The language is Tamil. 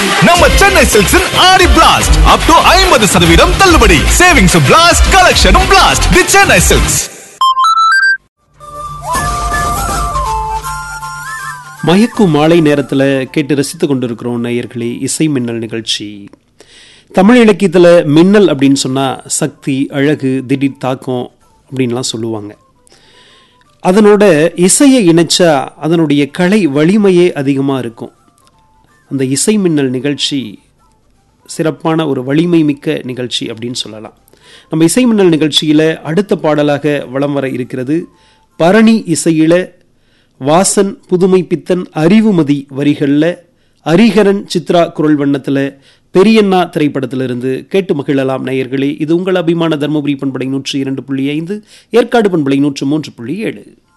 நம்ம சென்னை சில்க்ஸின் ஆடி பிளாஸ்ட் அப் டு ஐம்பது சதவீதம் தள்ளுபடி சேவிங்ஸ் பிளாஸ்ட் கலெக்ஷனும் பிளாஸ்ட் தி சென்னை சில்க்ஸ் மயக்கும் மாலை நேரத்தில் கேட்டு ரசித்து கொண்டிருக்கிறோம் நேயர்களே இசை மின்னல் நிகழ்ச்சி தமிழ் இலக்கியத்தில் மின்னல் அப்படின்னு சொன்னால் சக்தி அழகு திடீர் தாக்கம் அப்படின்லாம் சொல்லுவாங்க அதனோட இசையை இணைச்சா அதனுடைய கலை வலிமையே அதிகமாக இருக்கும் அந்த இசை மின்னல் நிகழ்ச்சி சிறப்பான ஒரு வலிமை மிக்க நிகழ்ச்சி அப்படின்னு சொல்லலாம் நம்ம இசை மின்னல் நிகழ்ச்சியில் அடுத்த பாடலாக வலம் வர இருக்கிறது பரணி இசையில வாசன் புதுமை பித்தன் அறிவுமதி வரிகளில் அரிகரன் சித்ரா குரல் வண்ணத்தில் பெரியண்ணா திரைப்படத்திலிருந்து கேட்டு மகிழலாம் நேயர்களே இது உங்கள் அபிமான தர்மபுரி பண்பலை நூற்றி இரண்டு புள்ளி ஐந்து ஏற்காடு பண்பலை நூற்று மூன்று புள்ளி ஏழு